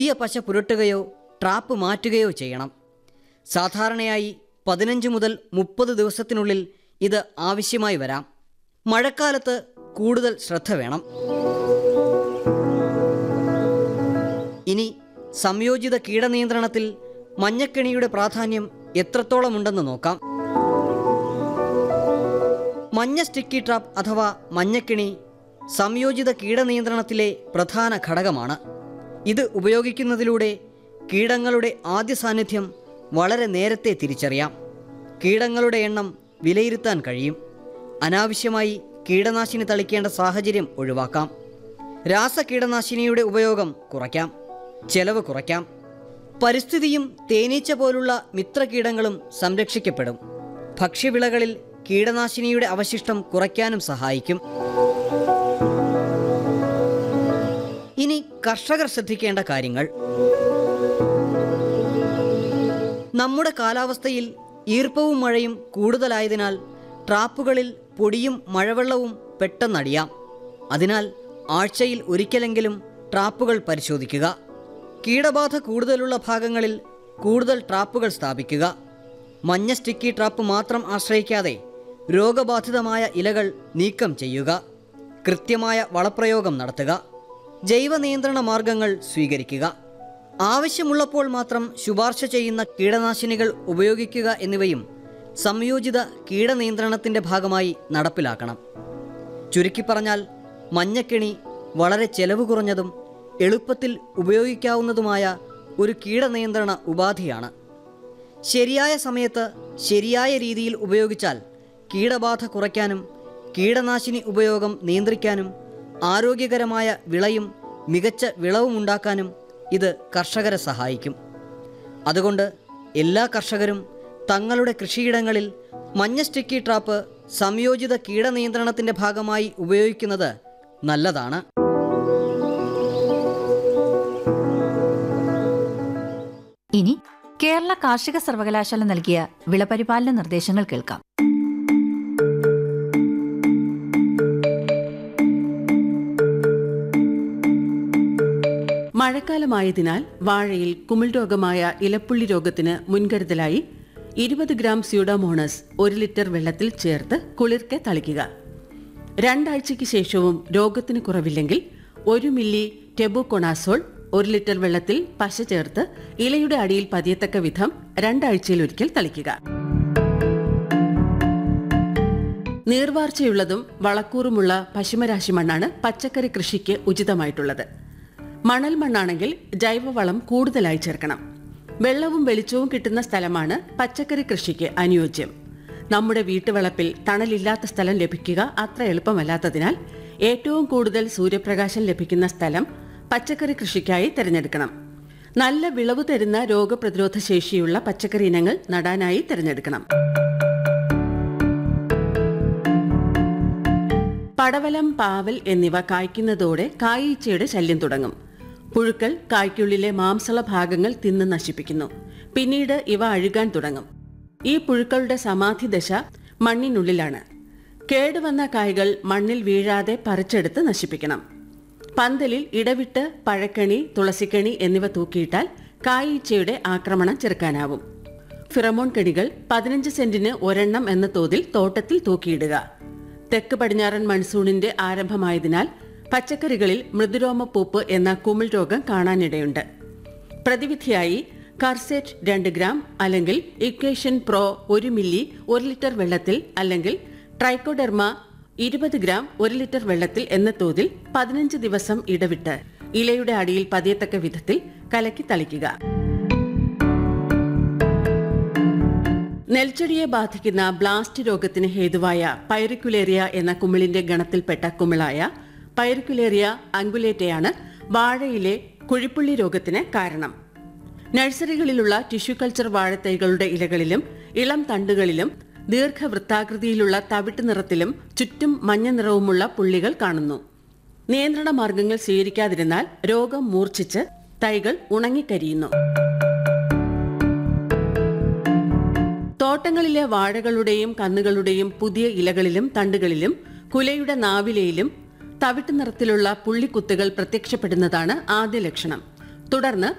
പുതിയ പശ പുരട്ടുകയോ ട്രാപ്പ് മാറ്റുകയോ ചെയ്യണം സാധാരണയായി പതിനഞ്ച് മുതൽ മുപ്പത് ദിവസത്തിനുള്ളിൽ ഇത് ആവശ്യമായി വരാം മഴക്കാലത്ത് കൂടുതൽ ശ്രദ്ധ വേണം ഇനി സംയോജിത കീടനിയന്ത്രണത്തിൽ മഞ്ഞക്കെണിയുടെ പ്രാധാന്യം എത്രത്തോളമുണ്ടെന്ന് നോക്കാം മഞ്ഞ സ്റ്റിക്കി ട്രാപ്പ് അഥവാ മഞ്ഞക്കിണി സംയോജിത കീടനിയന്ത്രണത്തിലെ പ്രധാന ഘടകമാണ് ഇത് ഉപയോഗിക്കുന്നതിലൂടെ കീടങ്ങളുടെ ആദ്യ സാന്നിധ്യം വളരെ നേരത്തെ തിരിച്ചറിയാം കീടങ്ങളുടെ എണ്ണം വിലയിരുത്താൻ കഴിയും അനാവശ്യമായി കീടനാശിനി തളിക്കേണ്ട സാഹചര്യം ഒഴിവാക്കാം രാസകീടനാശിനിയുടെ ഉപയോഗം കുറയ്ക്കാം ചെലവ് കുറയ്ക്കാം പരിസ്ഥിതിയും തേനീച്ച പോലുള്ള മിത്രകീടങ്ങളും സംരക്ഷിക്കപ്പെടും ഭക്ഷ്യവിളകളിൽ കീടനാശിനിയുടെ അവശിഷ്ടം കുറയ്ക്കാനും സഹായിക്കും ഇനി കർഷകർ ശ്രദ്ധിക്കേണ്ട കാര്യങ്ങൾ നമ്മുടെ കാലാവസ്ഥയിൽ ഈർപ്പവും മഴയും കൂടുതലായതിനാൽ ട്രാപ്പുകളിൽ പൊടിയും മഴവെള്ളവും പെട്ടെന്നടിയാം അതിനാൽ ആഴ്ചയിൽ ഒരിക്കലെങ്കിലും ട്രാപ്പുകൾ പരിശോധിക്കുക കീടബാധ കൂടുതലുള്ള ഭാഗങ്ങളിൽ കൂടുതൽ ട്രാപ്പുകൾ സ്ഥാപിക്കുക മഞ്ഞ സ്റ്റിക്കി ട്രാപ്പ് മാത്രം ആശ്രയിക്കാതെ രോഗബാധിതമായ ഇലകൾ നീക്കം ചെയ്യുക കൃത്യമായ വളപ്രയോഗം നടത്തുക ജൈവ നിയന്ത്രണ മാർഗങ്ങൾ സ്വീകരിക്കുക ആവശ്യമുള്ളപ്പോൾ മാത്രം ശുപാർശ ചെയ്യുന്ന കീടനാശിനികൾ ഉപയോഗിക്കുക എന്നിവയും സംയോജിത കീടനിയന്ത്രണത്തിൻ്റെ ഭാഗമായി നടപ്പിലാക്കണം ചുരുക്കി പറഞ്ഞാൽ മഞ്ഞക്കിണി വളരെ ചെലവ് കുറഞ്ഞതും എളുപ്പത്തിൽ ഉപയോഗിക്കാവുന്നതുമായ ഒരു കീടനിയന്ത്രണ ഉപാധിയാണ് ശരിയായ സമയത്ത് ശരിയായ രീതിയിൽ ഉപയോഗിച്ചാൽ കീടബാധ കുറയ്ക്കാനും കീടനാശിനി ഉപയോഗം നിയന്ത്രിക്കാനും ആരോഗ്യകരമായ വിളയും മികച്ച വിളവും ഉണ്ടാക്കാനും ഇത് കർഷകരെ സഹായിക്കും അതുകൊണ്ട് എല്ലാ കർഷകരും തങ്ങളുടെ കൃഷിയിടങ്ങളിൽ മഞ്ഞ സ്റ്റിക്കി ട്രാപ്പ് സംയോജിത കീടനിയന്ത്രണത്തിൻ്റെ ഭാഗമായി ഉപയോഗിക്കുന്നത് നല്ലതാണ് ഇനി കേരള കാർഷിക സർവകലാശാല നൽകിയ വിളപരിപാലന നിർദ്ദേശങ്ങൾ കേൾക്കാം മഴക്കാലമായതിനാൽ വാഴയിൽ കുമിൾ രോഗമായ ഇലപ്പുള്ളി രോഗത്തിന് മുൻകരുതലായി ഇരുപത് ഗ്രാം സ്യൂഡോമോണസ് ഒരു ലിറ്റർ വെള്ളത്തിൽ ചേർത്ത് കുളിർക്കെ തളിക്കുക രണ്ടാഴ്ചയ്ക്ക് ശേഷവും രോഗത്തിന് കുറവില്ലെങ്കിൽ ഒരു മില്ലി ടെബുകൊണാസോൾ ഒരു ലിറ്റർ വെള്ളത്തിൽ പശ ചേർത്ത് ഇലയുടെ അടിയിൽ പതിയത്തക്ക വിധം രണ്ടാഴ്ചയിലൊരിക്കൽ തളിക്കുക നീർവാർച്ചയുള്ളതും വളക്കൂറുമുള്ള പശുമരാശി മണ്ണാണ് പച്ചക്കറി കൃഷിക്ക് ഉചിതമായിട്ടുള്ളത് മണൽ മണ്ണാണെങ്കിൽ ജൈവവളം കൂടുതലായി ചേർക്കണം വെള്ളവും വെളിച്ചവും കിട്ടുന്ന സ്ഥലമാണ് പച്ചക്കറി കൃഷിക്ക് അനുയോജ്യം നമ്മുടെ വീട്ടുവളപ്പിൽ തണലില്ലാത്ത സ്ഥലം ലഭിക്കുക അത്ര എളുപ്പമല്ലാത്തതിനാൽ ഏറ്റവും കൂടുതൽ സൂര്യപ്രകാശം ലഭിക്കുന്ന സ്ഥലം പച്ചക്കറി കൃഷിക്കായി തിരഞ്ഞെടുക്കണം നല്ല വിളവ് തരുന്ന രോഗപ്രതിരോധ ശേഷിയുള്ള പച്ചക്കറി ഇനങ്ങൾ നടാനായി തിരഞ്ഞെടുക്കണം പടവലം പാവൽ എന്നിവ കായ്ക്കുന്നതോടെ കായീച്ചയുടെ ശല്യം തുടങ്ങും പുഴുക്കൾ കായ്ക്കുള്ളിലെ മാംസള ഭാഗങ്ങൾ തിന്ന് നശിപ്പിക്കുന്നു പിന്നീട് ഇവ അഴുകാൻ തുടങ്ങും ഈ പുഴുക്കളുടെ സമാധി ദശ മണ്ണിനുള്ളിലാണ് കേടുവന്ന കായ്കൾ മണ്ണിൽ വീഴാതെ പറിച്ചെടുത്ത് നശിപ്പിക്കണം പന്തലിൽ ഇടവിട്ട് പഴക്കണി തുളസിക്കണി എന്നിവ തൂക്കിയിട്ടാൽ കായീച്ചയുടെ ആക്രമണം ചെറുക്കാനാവും ഫിറമോൺ കെണികൾ പതിനഞ്ച് സെന്റിന് ഒരെണ്ണം എന്ന തോതിൽ തോട്ടത്തിൽ തൂക്കിയിടുക തെക്ക് പടിഞ്ഞാറൻ മൺസൂണിന്റെ ആരംഭമായതിനാൽ പച്ചക്കറികളിൽ മൃദുരോമപ്പൂപ്പ് എന്ന കുമിൾ രോഗം കാണാനിടയുണ്ട് പ്രതിവിധിയായി കർസെറ്റ് രണ്ട് ഗ്രാം അല്ലെങ്കിൽ ഇക്വേഷൻ പ്രോ ഒരു മില്ലി ഒരു ലിറ്റർ വെള്ളത്തിൽ അല്ലെങ്കിൽ ട്രൈക്കോഡെർമ ഇരുപത് ഗ്രാം ഒരു ലിറ്റർ വെള്ളത്തിൽ എന്ന തോതിൽ പതിനഞ്ച് ദിവസം ഇടവിട്ട് ഇലയുടെ അടിയിൽ പതിയത്തക്ക വിധത്തിൽ കലക്കി തളിക്കുക നെൽച്ചെടിയെ ബാധിക്കുന്ന ബ്ലാസ്റ്റ് രോഗത്തിന് ഹേതുവായ പൈറിക്കുലേറിയ എന്ന കുമിളിന്റെ ഗണത്തിൽപ്പെട്ട കുമിളായ പൈറിക്കുലേറിയ അങ്കുലേറ്റയാണ് വാഴയിലെ കുഴിപ്പുള്ളി രോഗത്തിന് കാരണം നഴ്സറികളിലുള്ള ടിഷ്യൂ കൾച്ചർ വാഴത്തൈകളുടെ ഇലകളിലും ഇളം തണ്ടുകളിലും ദീർഘവൃത്താകൃതിയിലുള്ള തവിട്ട് നിറത്തിലും ചുറ്റും മഞ്ഞ നിറവുമുള്ള പുള്ളികൾ കാണുന്നു നിയന്ത്രണ മാർഗങ്ങൾ സ്വീകരിക്കാതിരുന്നാൽ രോഗം മൂർച്ഛിച്ച് തൈകൾ ഉണങ്ങിക്കരിയുന്നു തോട്ടങ്ങളിലെ വാഴകളുടെയും കന്നുകളുടെയും പുതിയ ഇലകളിലും തണ്ടുകളിലും കുലയുടെ നാവിലയിലും തവിട്ട് നിറത്തിലുള്ള പുള്ളിക്കുത്തുകൾ പ്രത്യക്ഷപ്പെടുന്നതാണ് ആദ്യ ലക്ഷണം തുടർന്ന്